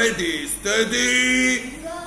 ready steady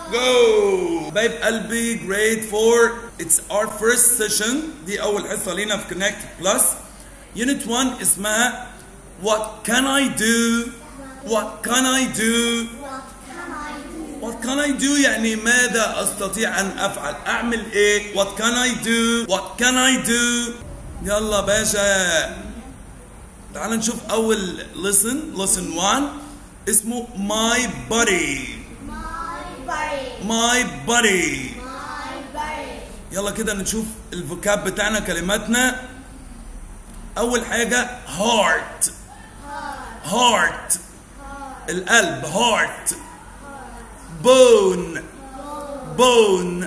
go حبايب قلبي grade 4 it's our first session دي أول حصة لينا في connect plus unit 1 اسمها what can I do what can I do What can I do? What can I do يعني ماذا أستطيع أن أفعل أعمل إيه What can I do What can I do يلا باشا تعال نشوف أول listen listen one اسمه my body My body. my body My body. يلا كده نشوف الفوكاب بتاعنا كلماتنا أول حاجة heart Heart. heart Heart. القلب heart Heart. bone Bone. bone Bone.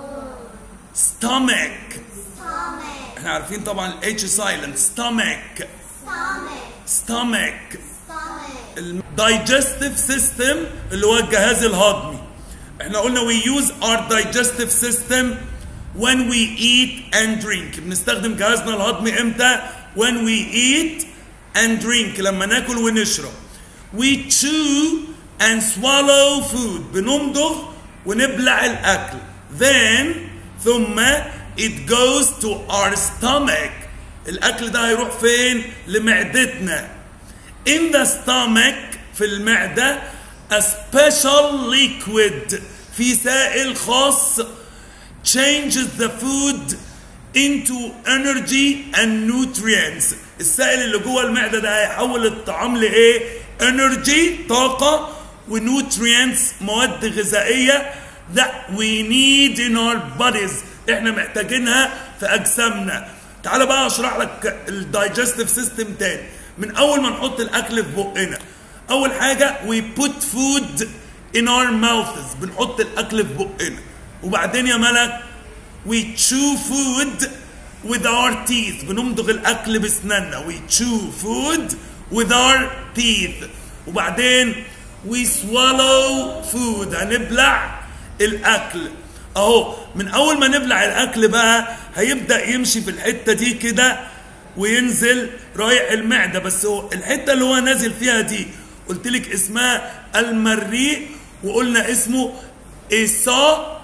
stomach Stomach. احنا عارفين طبعا ال H silent stomach Stomach. stomach Stomach. ال digestive system اللي هو الجهاز الهضمي احنا قلنا we use our digestive system when we eat and drink بنستخدم جهازنا الهضمي امتى when we eat and drink لما ناكل ونشرب we chew and swallow food بنمضغ ونبلع الاكل then ثم it goes to our stomach الاكل ده هيروح فين لمعدتنا in the stomach في المعدة a special liquid في سائل خاص changes the food into energy and nutrients السائل اللي جوه المعدة ده هيحول الطعام لإيه؟ energy طاقة ونوترينتس مواد غذائية that we need in our bodies احنا محتاجينها في أجسامنا تعال بقى اشرح لك الدايجستيف سيستم تاني من اول ما نحط الاكل في بقنا اول حاجه we put food in our mouths بنحط الاكل في بقنا وبعدين يا ملك we chew food with our teeth بنمضغ الاكل باسناننا we chew food with our teeth وبعدين we swallow food هنبلع الاكل اهو من اول ما نبلع الاكل بقى هيبدا يمشي في الحته دي كده وينزل رايح المعده بس هو الحته اللي هو نازل فيها دي قلت لك اسمها المريء وقلنا اسمه إيسا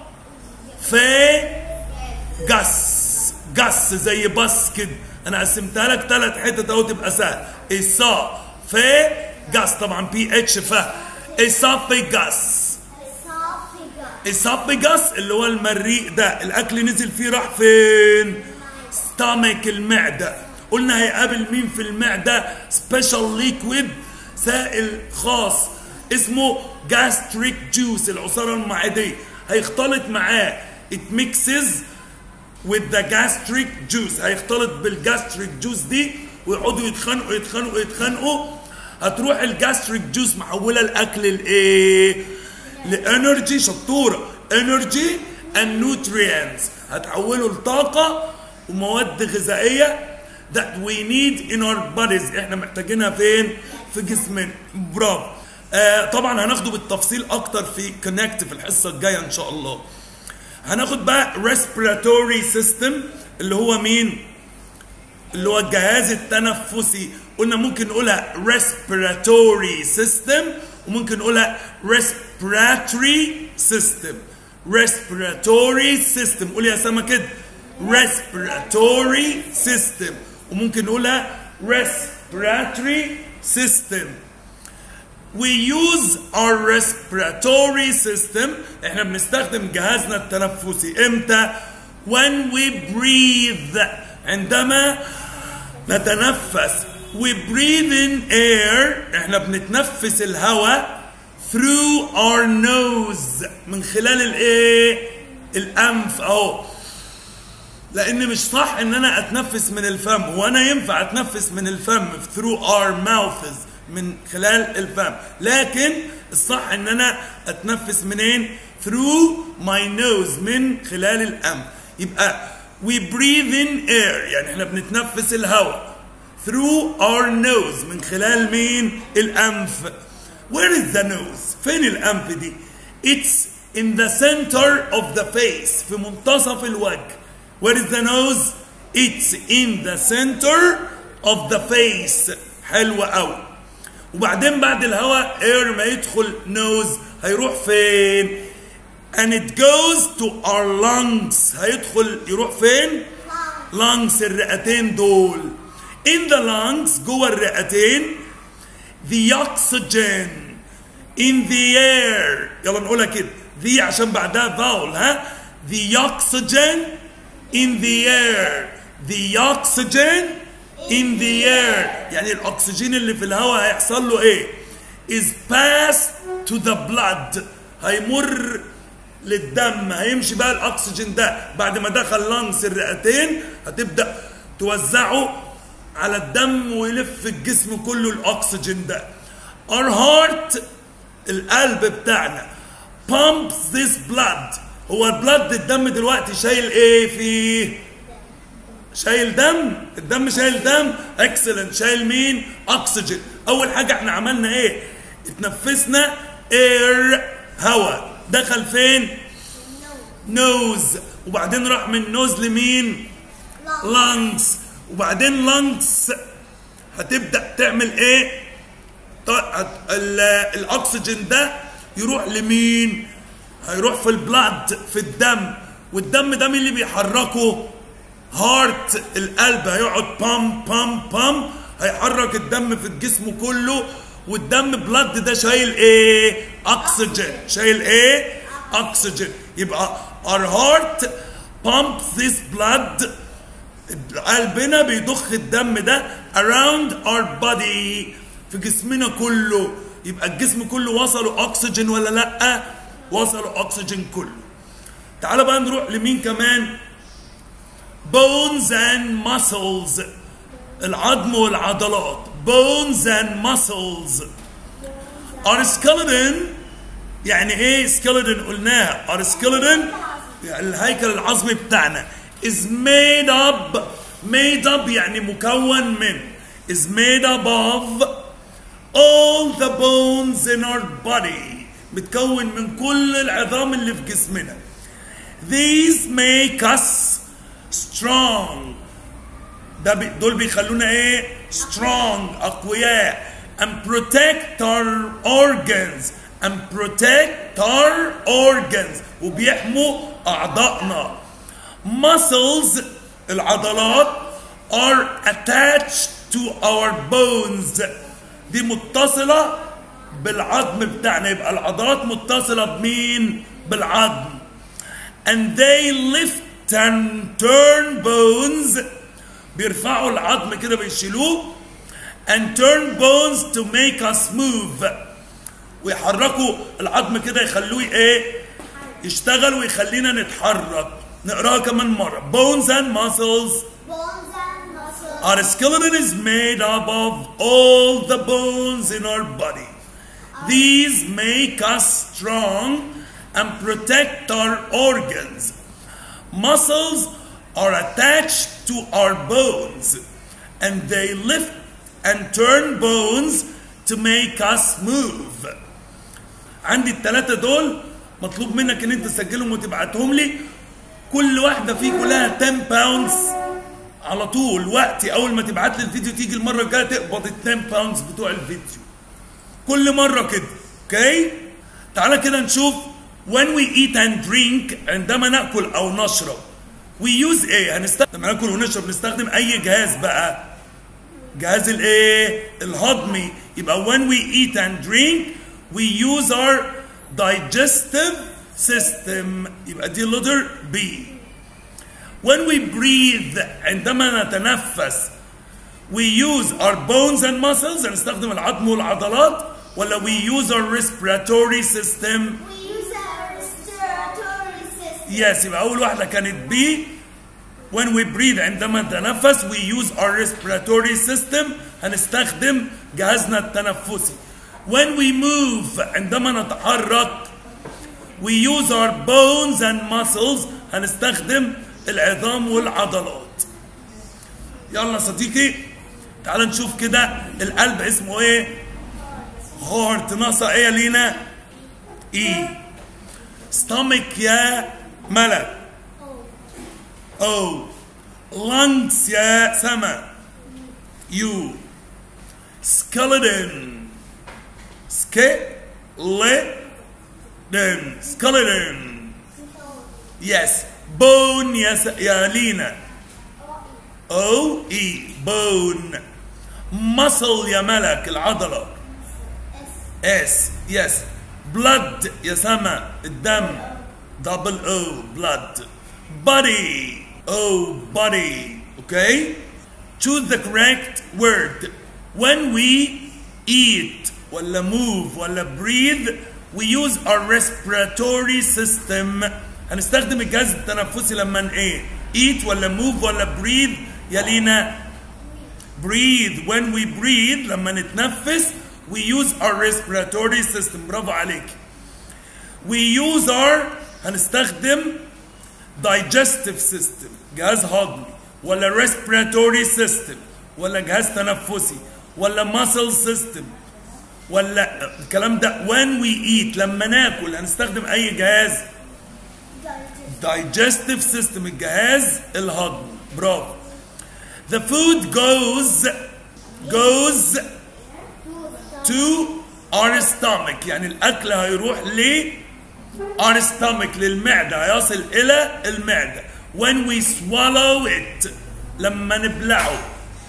في جس جس زي بس كده انا قسمتها لك ثلاث حتت اهو تبقى سهل إيسا في جس طبعا بي اتش ف إيسافيجاس Esophagus. اسابيجاس اللي هو المريء ده الاكل نزل فيه راح فين ستامك المعده قلنا هيقابل مين في المعده سبيشال ليكويد سائل خاص اسمه جاستريك جوس العصاره المعديه هيختلط معاه it mixes with the gastric juice هيختلط بالجاستريك جوس دي ويقعدوا يتخانقوا يتخانقوا يتخانقوا هتروح الجاستريك جوس محوله الاكل لايه لانرجي شطوره انرجي and nutrients هتحوله لطاقه ومواد غذائيه that we need in our bodies احنا محتاجينها فين في جسمنا برافو آه طبعا هناخده بالتفصيل اكتر في كونكت في الحصه الجايه ان شاء الله هناخد بقى respiratory system اللي هو مين اللي هو الجهاز التنفسي قلنا ممكن نقولها respiratory system وممكن نقولها respiratory system respiratory system قول يا سما كده respiratory system وممكن نقولها respiratory system we use our respiratory system احنا بنستخدم جهازنا التنفسي امتى when we breathe عندما نتنفس we breathe in air احنا بنتنفس الهواء through our nose من خلال الايه الانف اهو لان مش صح ان انا اتنفس من الفم هو انا ينفع اتنفس من الفم through our mouths من خلال الفم لكن الصح ان انا اتنفس منين through my nose من خلال الانف يبقى we breathe in air يعني احنا بنتنفس الهواء through our nose من خلال مين الانف where is the nose فين الانف دي it's in the center of the face في منتصف الوجه where is the nose it's in the center of the face حلوة قوي وبعدين بعد الهواء اير ما يدخل نوز هيروح فين and it goes to our lungs هيدخل يروح فين lungs الرئتين دول in the lungs جوه الرئتين the oxygen in the air يلا نقولها كده the عشان بعدها vowel ها the oxygen in the air the oxygen in the air يعني الاكسجين اللي في الهواء هيحصل له ايه is passed to the blood هيمر للدم هيمشي بقى الاكسجين ده بعد ما دخل لانس الرئتين هتبدا توزعه على الدم ويلف في الجسم كله الاكسجين ده our heart القلب بتاعنا pumps this blood هو البلد الدم دلوقتي شايل ايه فيه شايل دم الدم شايل دم اكسلنت شايل مين اكسجين اول حاجه احنا عملنا ايه اتنفسنا اير هواء دخل فين نوز وبعدين راح من نوز لمين لانجز وبعدين لانجز هتبدا تعمل ايه ط- هت- ال- الاكسجين ده يروح لمين هيروح في البلاد في الدم والدم ده مين اللي بيحركه هارت القلب هيقعد بام بام بام هيحرك الدم في الجسم كله والدم بلاد ده شايل ايه اكسجين شايل ايه اكسجين يبقى our heart pumps this blood قلبنا بيضخ الدم ده around our body في جسمنا كله يبقى الجسم كله وصلوا اكسجين ولا لا وصلوا اكسجين كله تعال بقى نروح لمين كمان bones and muscles العظم والعضلات bones and muscles our skeleton يعني ايه skeleton قلناها our skeleton يعني الهيكل العظمي بتاعنا is made up made up يعني مكون من is made up of all the bones in our body متكون من كل العظام اللي في جسمنا these make us strong ده بي دول بيخلونا ايه strong اقوياء and protect our organs and protect our organs وبيحموا اعضائنا muscles العضلات are attached to our bones دي متصلة بالعظم بتاعنا يبقى العضلات متصلة بمين بالعظم and they lift and turn bones بيرفعوا العظم كده بيشيلوه and turn bones to make us move ويحركوا العظم كده يخلوه ايه يشتغل ويخلينا نتحرك نقراها كمان مرة bones and muscles Bones and muscles. Our skeleton is made up of all the bones in our body. These make us strong and protect our organs. Muscles are attached to our bones and they lift and turn bones to make us move. عندي الثلاثة دول مطلوب منك ان انت تسجلهم وتبعتهم لي كل واحدة فيكم لها 10 باوندز على طول وقتي اول ما تبعت لي الفيديو تيجي المره الجايه تقبض ال 10 باوندز بتوع الفيديو كل مره كده اوكي تعالى كده نشوف when we eat and drink عندما ناكل او نشرب we use ايه هنستخدم لما ناكل ونشرب نستخدم اي جهاز بقى جهاز الايه الهضمي يبقى when we eat and drink we use our digestive system يبقى دي letter B When we breathe عندما نتنفس we use our bones and muscles هنستخدم العظم والعضلات ولا we use our respiratory system We use our respiratory system. yes يبقى أول واحدة كانت B when we breathe عندما نتنفس we use our respiratory system هنستخدم جهازنا التنفسي when we move عندما نتحرك we use our bones and muscles هنستخدم العظام والعضلات يلا صديقي تعال نشوف كده القلب اسمه ايه هارت ناقصه ايه يا لينا اي ستامك يا ملك او لانجز يا سما يو skeleton skeleton skeleton yes bone يا س... يا لينا او اي bone muscle يا ملك العضله اس يس blood يا سما الدم double O blood body O body okay choose the correct word when we eat ولا move ولا breathe we use our respiratory system هنستخدم الجهاز التنفسي لما ايه eat ولا move ولا breathe يا لينا breathe when we breathe لما نتنفس we use our respiratory system برافو عليك we use our هنستخدم digestive system جهاز هضمي ولا respiratory system ولا جهاز تنفسي ولا muscle system ولا الكلام ده when we eat لما ناكل هنستخدم اي جهاز digestive system الجهاز الهضمي برافو the food goes goes to our stomach يعني الاكل هيروح ل our stomach للمعده هيصل الى المعده when we swallow it لما نبلعه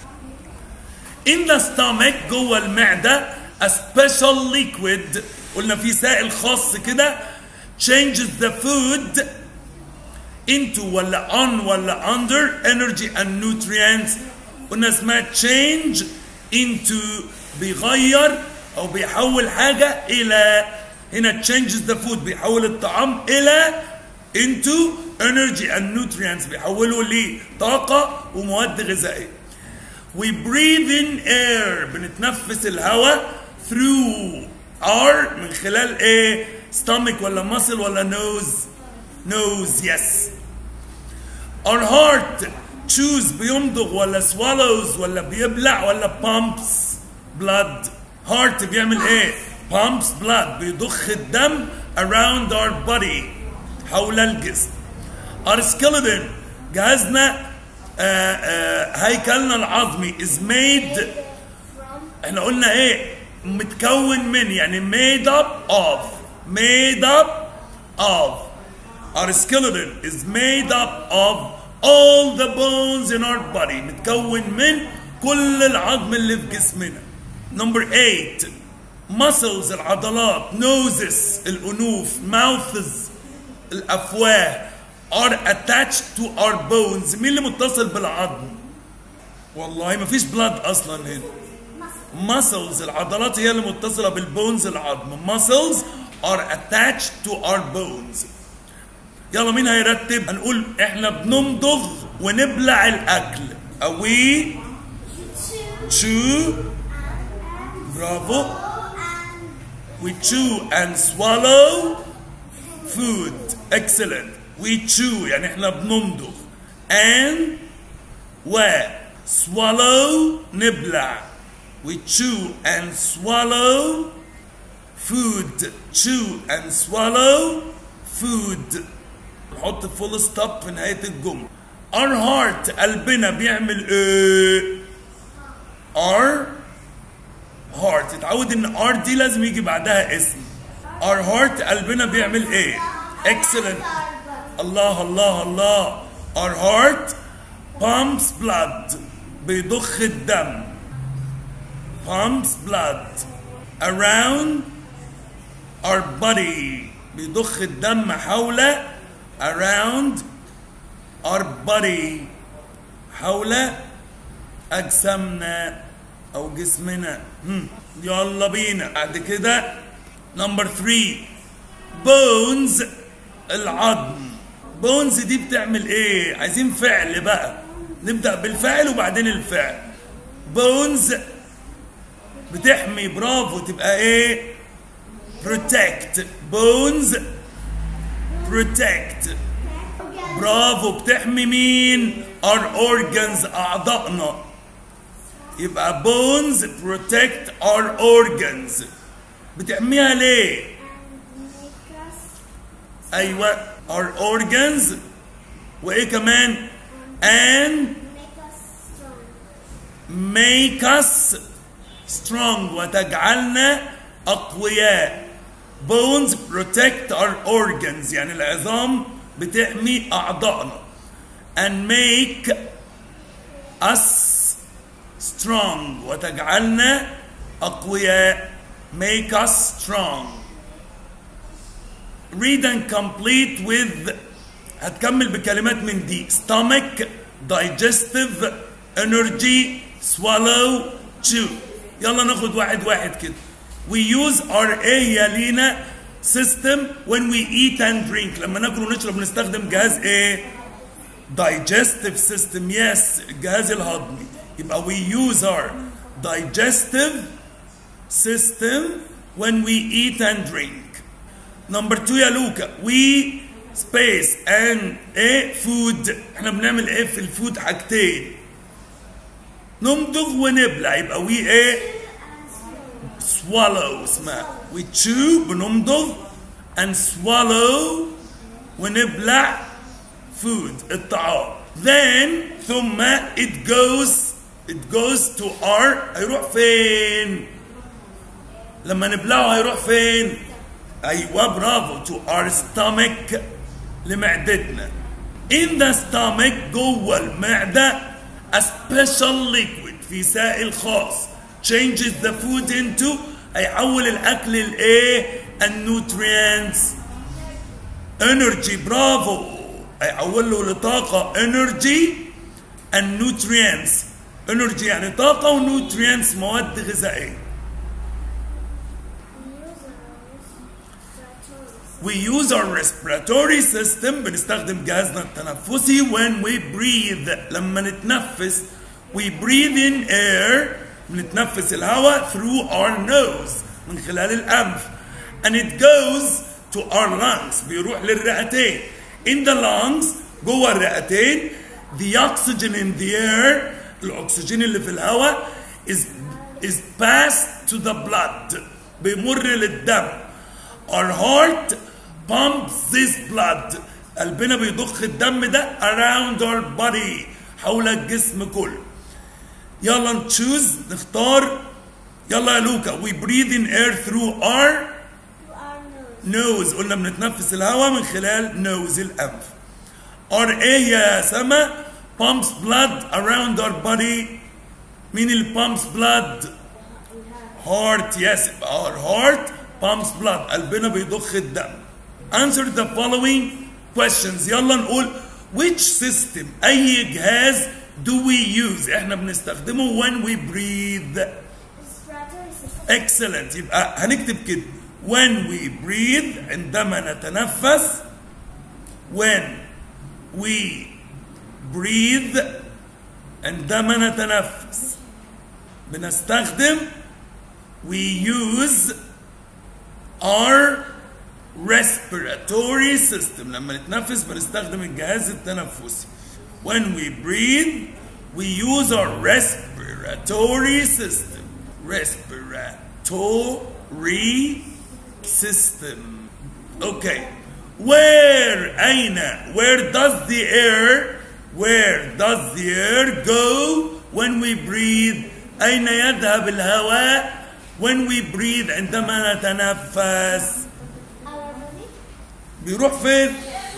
in the stomach جوه المعده a special liquid قلنا في سائل خاص كده changes the food into ولا on ولا under energy and nutrients قلنا اسمها change into بيغير او بيحول حاجه الى هنا changes the food بيحول الطعام الى into energy and nutrients بيحوله لطاقه ومواد غذائيه we breathe in air بنتنفس الهواء through our من خلال ايه stomach ولا muscle ولا nose nose yes our heart choose بيمضغ ولا swallows ولا بيبلع ولا pumps blood heart بيعمل ايه pumps blood بيضخ الدم around our body حول الجسم our skeleton جهازنا آه آه هيكلنا العظمي is made احنا قلنا ايه متكون من يعني made up of made up of our skeleton is made up of all the bones in our body متكون من كل العظم اللي في جسمنا number 8 muscles العضلات noses الأنوف mouths الأفواه are attached to our bones مين اللي متصل بالعظم والله ما فيش blood أصلا هنا muscles العضلات هي اللي متصلة بالبونز العظم muscles are attached to our bones يلا مين هيرتب هنقول احنا بنمضغ ونبلع الاكل we chew برافو we chew and swallow food excellent we chew يعني احنا بنمضغ and و swallow نبلع we chew and swallow food chew and swallow food نحط فول ستوب في نهاية الجملة our heart قلبنا بيعمل ايه our heart اتعود ان R دي لازم يجي بعدها اسم our heart قلبنا بيعمل ايه excellent الله الله الله our heart pumps blood بيضخ الدم pumps blood around our body بيضخ الدم حول around our body حول أجسامنا أو جسمنا هم. يلا بينا بعد كده نمبر 3 bones العظم بونز دي بتعمل ايه عايزين فعل بقى نبدأ بالفعل وبعدين الفعل بونز بتحمي برافو تبقى ايه protect bones protect برافو بتحمي مين our organs اعضائنا يبقى bones protect our organs بتحميها ليه ايوه our organs وايه كمان and make us strong وتجعلنا أقوياء bones protect our organs يعني العظام بتحمي أعضائنا and make us strong وتجعلنا أقوياء make us strong read and complete with هتكمل بكلمات من دي stomach digestive energy swallow chew يلا ناخد واحد واحد كده we use our هي لينا system when we eat and drink لما ناكل ونشرب نستخدم جهاز ايه digestive system yes الجهاز الهضمي يبقى we use our digestive system when we eat and drink number two يا لوكا we space and ايه food احنا بنعمل ايه في الفود حاجتين نمضغ ونبلع يبقى we ايه swallow اسمها we chew بنمضغ and swallow ونبلع food الطعام then ثم it goes it goes to our هيروح فين لما نبلعه هيروح فين ايوه برافو to our stomach لمعدتنا in the stomach جوه المعده a special liquid في سائل خاص changes the food into هيحول الاكل لايه النوترينتس energy برافو هيحول له لطاقه energy and nutrients energy يعني طاقه ونوترينتس مواد غذائيه We use our respiratory system بنستخدم جهازنا التنفسي when we breathe لما نتنفس we breathe in air بنتنفس الهواء through our nose من خلال الأنف and it goes to our lungs بيروح للرئتين in the lungs جوه الرئتين the oxygen in the air الأكسجين اللي في الهواء is is passed to the blood بيمر للدم our heart pumps this blood قلبنا بيضخ الدم ده around our body حول الجسم كله يلا نتشوز نختار يلا يا لوكا we breathe in air through our nose قلنا بنتنفس الهواء من خلال نوز الأنف our ايه يا سما pumps blood around our body مين اللي pumps blood heart yes our heart pumps blood قلبنا بيضخ الدم answer the following questions يلا نقول which system أي جهاز do we use احنا بنستخدمه when we breathe excellent يبقى هنكتب كده when we breathe عندما نتنفس when we breathe عندما نتنفس بنستخدم we use our respiratory system لما نتنفس بنستخدم الجهاز التنفسي when we breathe we use our respiratory system respiratory system okay where أين where does the air where does the air go when we breathe أين يذهب الهواء when we breathe عندما نتنفس بيروح فين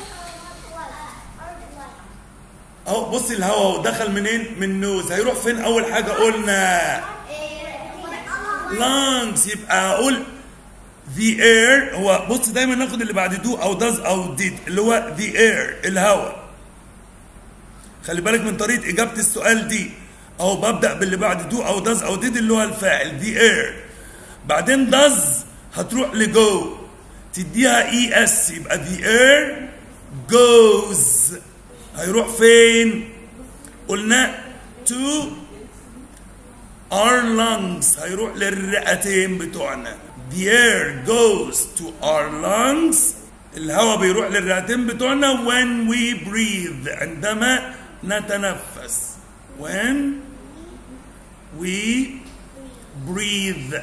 اهو بصي الهواء دخل منين من نوز هيروح فين اول حاجه قلنا lungs يبقى اقول the air هو بص دايما ناخد اللي بعد do او does او did اللي هو the air الهواء خلي بالك من طريقه اجابه السؤال دي اهو ببدا باللي بعد do او does او did اللي هو الفاعل the air بعدين does هتروح لجو تديها اي اس يبقى the air goes هيروح فين قلنا to our lungs هيروح للرئتين بتوعنا the air goes to our lungs الهواء بيروح للرئتين بتوعنا when we breathe عندما نتنفس when we breathe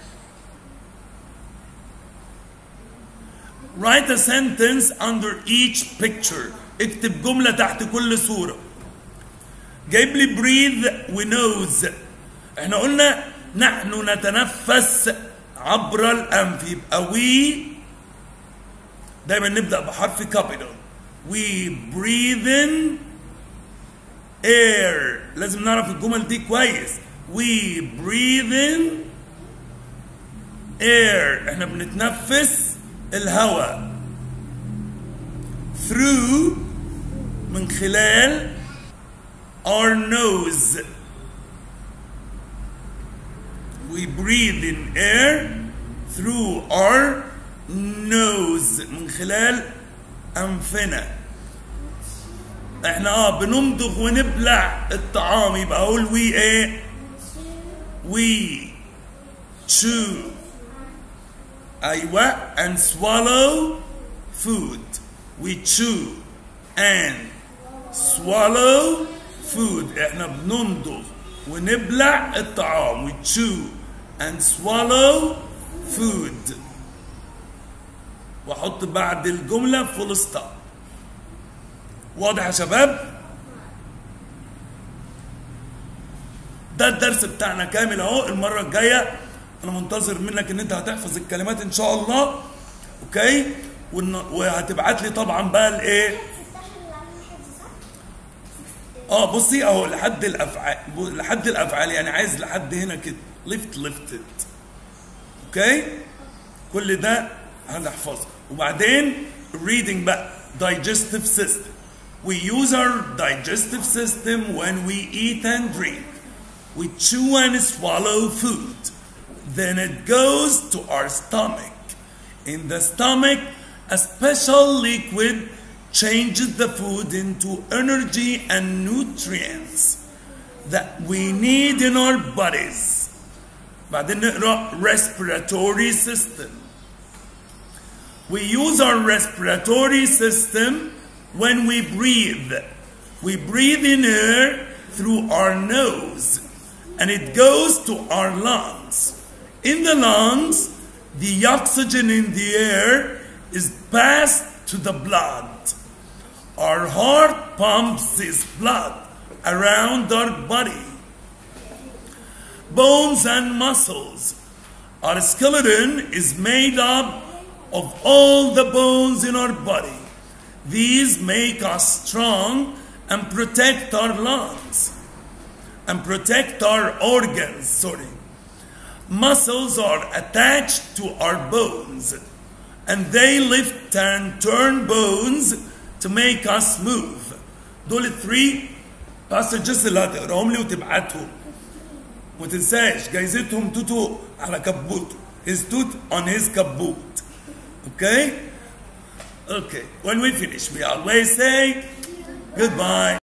Write a sentence under each picture. اكتب جملة تحت كل صورة. جايب لي breathe ونوز. احنا قلنا نحن نتنفس عبر الأنف يبقى we دايما نبدأ بحرف capital we breathe in air لازم نعرف الجمل دي كويس we breathe in air احنا بنتنفس الهواء through من خلال our nose we breathe in air through our nose من خلال أنفنا احنا اه بنمضغ ونبلع الطعام يبقى اقول we ايه we chew ايوه and swallow food we chew and swallow food احنا بنمضغ ونبلع الطعام we chew and swallow food واحط بعد الجمله فول ستوب واضح يا شباب ده الدرس بتاعنا كامل اهو المره الجايه انا منتظر منك ان انت هتحفظ الكلمات ان شاء الله اوكي وإن- وهتبعت لي طبعا بقى الايه تفتح العمل حفظ صح؟ اه بصي اهو لحد الافعال ب- لحد الافعال يعني عايز لحد هنا كده ليفت ليفتد اوكي كل ده هنحفظه وبعدين reading بقى digestive system we use our digestive system when we eat and drink we chew and swallow food then it goes to our stomach in the stomach a special liquid changes the food into energy and nutrients that we need in our bodies بعدين نقرا respiratory system we use our respiratory system when we breathe we breathe in air through our nose and it goes to our lungs in the lungs the oxygen in the air is passed to the blood our heart pumps this blood around our body bones and muscles. Our skeleton is made up of all the bones in our body. These make us strong and protect our lungs and protect our organs. Sorry. Muscles are attached to our bones and they lift and turn bones to make us move. دول الثري passages اللي هتقراهم لي وتبعتهم وما تنساش جايزتهم توتو على كبوته his tooth on his كبوت okay okay when we finish we always say goodbye